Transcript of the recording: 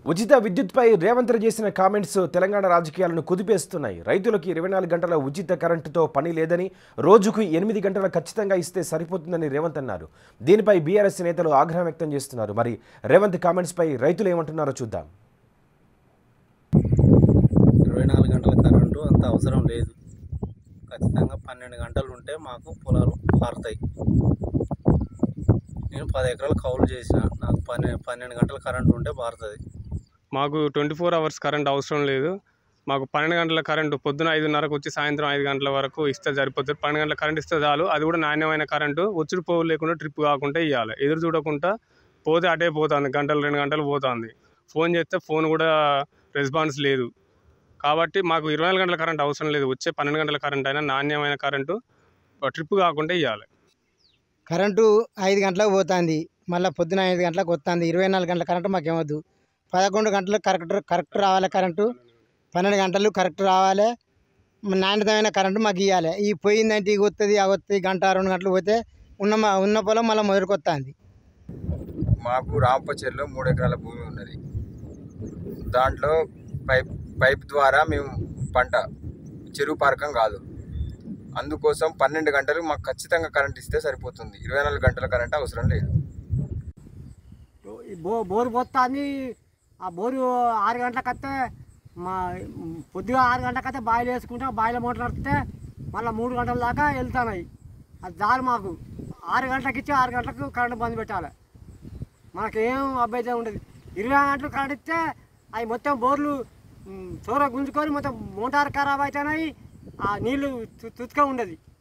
ఉచిత విద్యుత్పై రేవంత్ చేసిన కామెంట్స్ తెలంగాణ రాజకీయాలను కుదిపేస్తున్నాయి రైతులకు ఇరవై నాలుగు గంటల ఉచిత కరెంటుతో పని లేదని రోజుకు ఎనిమిది గంటల ఖచ్చితంగా ఇస్తే సరిపోతుందని రేవంత్ అన్నారు దీనిపై బీఆర్ఎస్ నేతలు ఆగ్రహం వ్యక్తం చేస్తున్నారు మరి రేవంత్ కామెంట్స్పై రైతులు ఏమంటున్నారో చూద్దాం ఇరవై నాలుగు గంటల కరెంటు అంత అవసరం లేదు ఖచ్చితంగా పన్నెండు గంటలు ఉంటే మాకు పొలాలు పారుతాయి నేను పది ఎకరాలు కౌలు చేసిన నాకు పన్నె పన్నెండు గంటల కరెంటు ఉంటే పారుతుంది మాకు ట్వంటీ ఫోర్ అవర్స్ కరెంట్ అవసరం లేదు మాకు పన్నెండు గంటల కరెంటు పొద్దున ఐదున్నరకు వచ్చి సాయంత్రం ఐదు గంటల వరకు ఇస్తే సరిపోతుంది పన్నెండు గంటల కరెంట్ ఇస్తే చాలు అది కూడా నాణ్యమైన కరెంటు ఒత్తిడి పోవు లేకుండా ట్రిప్ కాకుండా ఇవ్వాలి ఎదురు చూడకుండా పోతే అటే పోతుంది గంటలు రెండు గంటలు పోతుంది ఫోన్ చేస్తే ఫోన్ కూడా రెస్పాన్స్ లేదు కాబట్టి మాకు ఇరవై నాలుగు గంటల కరెంట్ అవసరం లేదు వచ్చే పన్నెండు గంటల కరెంట్ అయినా నాణ్యమైన కరెంటు ట్రిప్ కాకుండా ఇవ్వాలి కరెంటు ఐదు గంటలకు పోతుంది మళ్ళీ పొద్దున ఐదు గంటలకు వస్తుంది ఇరవై నాలుగు గంటల కరెంటు మాకు ఏమొద్దు పదకొండు గంటలకు కరెక్ట్ కరెక్ట్ రావాలి కరెంటు పన్నెండు గంటలు కరెక్ట్ రావాలి నాణ్యతమైన కరెంటు మాకు ఇవ్వాలి ఈ పోయిందంటే ఇక వస్తుంది ఆ వస్తుంది గంట రెండు గంటలు పోతే ఉన్న మా- ఉన్న పొలం మళ్ళీ మొదలుకొస్తుంది మాకు రాంపచెర్లో మూడు ఎకరాల భూమి ఉన్నది దాంట్లో పైప్ పైప్ ద్వారా మేము పంట చెరువు పారకం కాదు అందుకోసం పన్నెండు గంటలు మాకు ఖచ్చితంగా కరెంట్ ఇస్తే సరిపోతుంది ఇరవై నాలుగు గంటల కరెంట్ అవసరం లేదు ఈ బో బోరు పోతుంది ఆ బోరు ఆరు గంటలకు వస్తే మా పొద్దుగా ఆరు గంటలకు వస్తే బాయిలు వేసుకుంటే బాయిల మోటార్ నడిపితే మళ్ళీ మూడు గంటల దాకా వెళ్తున్నాయి అది దారి మాకు ఆరు గంటలకు ఇచ్చి ఆరు గంటలకు కరెంట్ బంద్ పెట్టాలి మనకేం అభ్యర్థం ఉండదు ఇరవై గంటలు కరెంట్ ఇస్తే అవి మొత్తం బోర్లు చోర గుంజుకొని మొత్తం మోటార్ ఖరాబ్ అవుతున్నాయి ఆ నీళ్లు తుత్తుగా ఉండదు